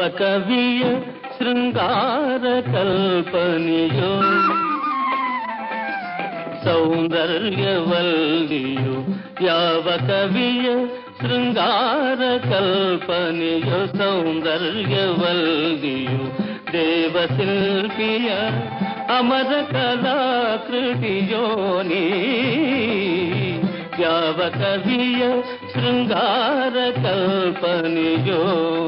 ಕವಿಯ ಶೃಂಗಾರ ಕಲ್ಪನೆಯೋ ಸೌಂದರ್ಯವಲ್ಲಿಯು ಯಾವ ಕವಿಯ ಶೃಂಗಾರ ಕಲ್ಪನೆಯೋ ಸೌಂದರ್ಯವಲ್ಲಿಯು ದೇವಶಿಲ್ಪಿಯ ಅಮರ ಕಲಾಕೃತಿಯೋ ನೀ ಯಾವ ಕವಿಯ ಶೃಂಗಾರ ಕಲ್ಪನೆಯೋ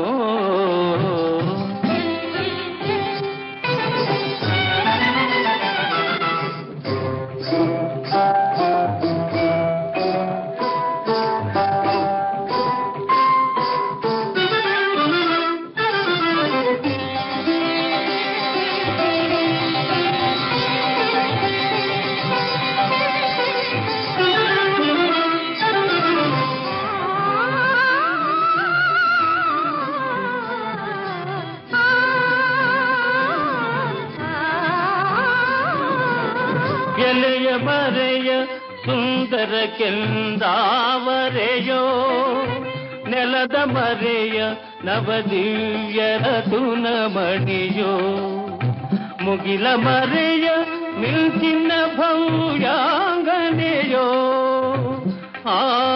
ಎಲೆಯ ಮರೆಯ ಸುಂದರ ಕೆಂದಾವರೆಯೋ ನೆಲದ ಮರೆಯ ನವದಿವ್ಯರ ತುನಮಣಿಯೋ ಮುಗಿಲ ಮರೆಯ ಮಿಲ್ಚಿನ ಭವ್ಯಾಂಗನೆಯೋ ಆ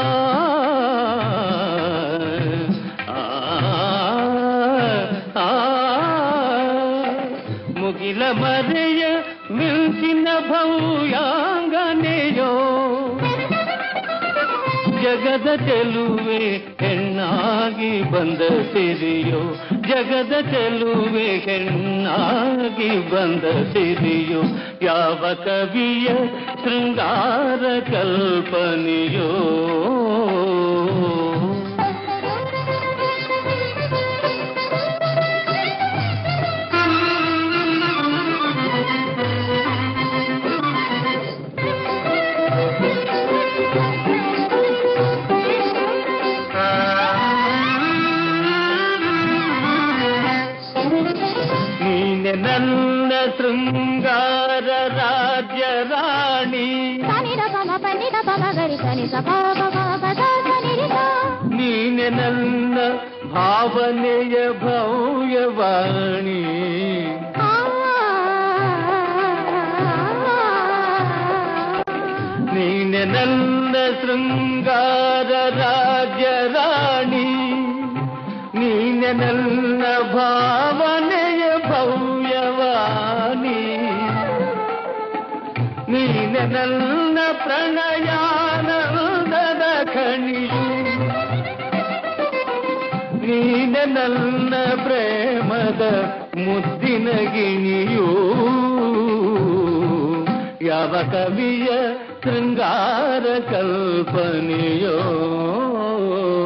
ಆ, ಆ, ಮುಗಿಲ ಮರೆಯ ಮಿಲ್ಚಿನ ಭವ್ಯಾಂಗನೆಯೋ ಜಗದ ಚೆಲುವೆ ಹೆಣ್ಣಾಗಿ ಬಂದ ಸಿರಿಯೋ ಜಗದ ಚೆಲುವೆ ಹೆಣ್ಣಾಗಿ ಬಂದ ಸಿರಿಯೋ ಯಾವ ಕವಿಯ ಶೃಂಗಾರ ಕಲ್ಪನೆಯೋ ನೀನೆ ನನ್ನ ಶೃಂಗಾರ ರಾಜ್ಯ ರಾಣಿ ಸನಿದ ಪಮ ಪನಿದ ಪಮ ಗರಿ ಸನಿ ಸ ಪ ಪ ಪ ಪ ದ ಸ ನಿ ರಿ ಸ. ನೀನೆ ನನ್ನ ಭಾವನೆಯ ಭವ್ಯವಾಣಿ ಆ, ನೀನೆ ನನ್ನ ಶೃಂಗಾರ ರಾಜ್ಯ ರಾಣಿ ನೀನೆ ನನ್ನ ಭಾವನೆಯ ಭವ್ಯವಾಣಿ ನೀನೆ ನನ್ನ ಪ್ರಣಯಾನಂದದ ಖಣಿಯು ನೀನೆ ನನ್ನ ಪ್ರೇಮದ ಮುದ್ದಿನ ಗಿಣಿಯೂ ಯಾವ ಕವಿಯ ಶೃಂಗಾರ ಕಲ್ಪನೆಯೋ